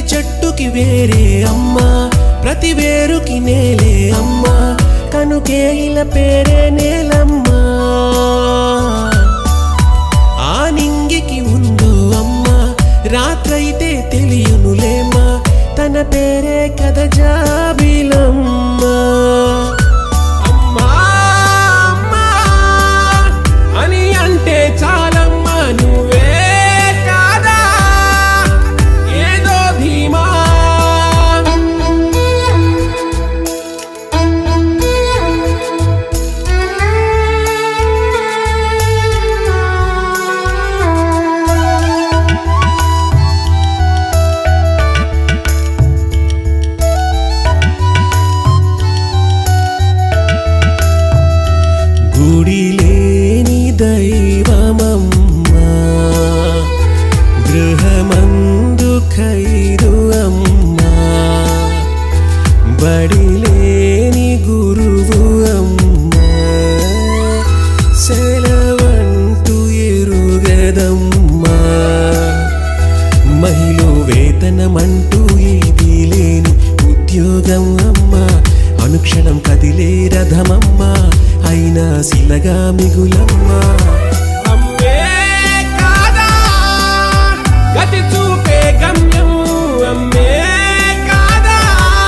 చెట్టుకి వేరే అమ్మ ప్రతి వేరుకి నేలే అమ్మ కనుకే ఇలా పేరే నేలమ్మా ఆ నింగికి ఉందో అమ్మ రాత్రైతే తెలియనులేమా తన పేరే కథ జాబిలమ్మ అమ్మా అమ్మా అని అంటే చాలమ్మా నువ్వే కాదా ఏదో ధీమా గుడి లేని దైవమమ్మా గృహమందు ఖైరు అమ్మా బడి లేని గురువు అమ్మా సెలవంటూ ఎరుగదమ్మా మహిళ వేతనమంటూ ఏది లేని ఉద్యోగం అమ్మా అనుక్షణం కదిలే రథమమ్మా అయినా శిలగా మిగులమ్మా అమ్మే కాదా గతి చూపే గమ్యం అమ్మే కాదా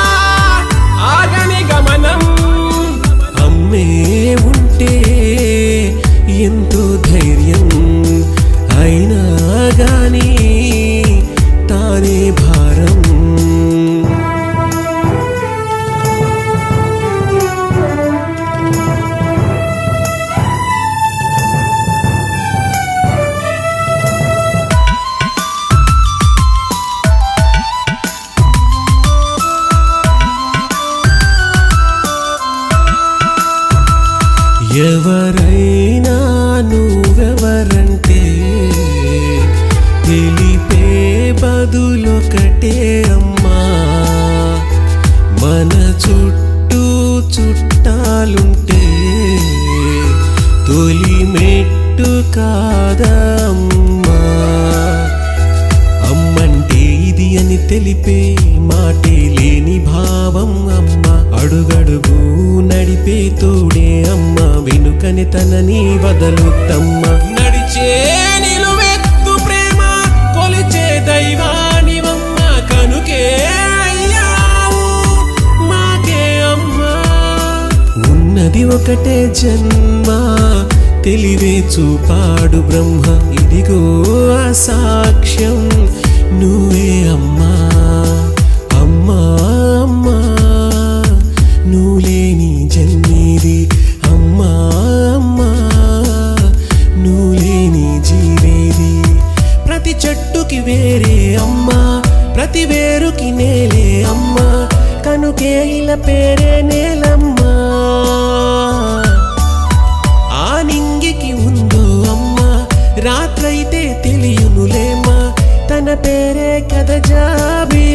ఆగని గమనం అమ్మే ఉంటే ఎంతో ధైర్యం అయినా గాని తానే భారం ఎవరైనా నువ్వెవరంటే తెలిపే బదులొకటే అమ్మా మన చుట్టూ చుట్టాలుంటే తొలి మెట్టు కాదమ్మా అమ్మంటే ఇది అని తెలిపే మాటే లేని భావం అమ్మ అడుగడుగు నడిపే తోడే అమ్మ వెనుకని తనని వదలుతమ్మ నడిచే నిలువెత్తు ప్రేమ కొలిచే దైవానివమ్మ కనుకే అయ్యావు మాకే అమ్మా ఉన్నది ఒకటే జన్మ తెలివే చూపాడు బ్రహ్మ ఇదిగో ఆ సాక్ష్యం నువ్వే అమ్మా అమ్మా అమ్మా నువ్వు లేని జన్మిది అమ్మా అమ్మా నువ్వు లేని జీవేది ప్రతి చెట్టుకి వేరే అమ్మా ప్రతి వేరుకి నేలే అమ్మా కనుకే ఇలా పేరే నేలమ్మా ఆ నింగికి ఉందో అమ్మా రాత్రైతే తెలియనులేమా తన పేరే కథ జాబి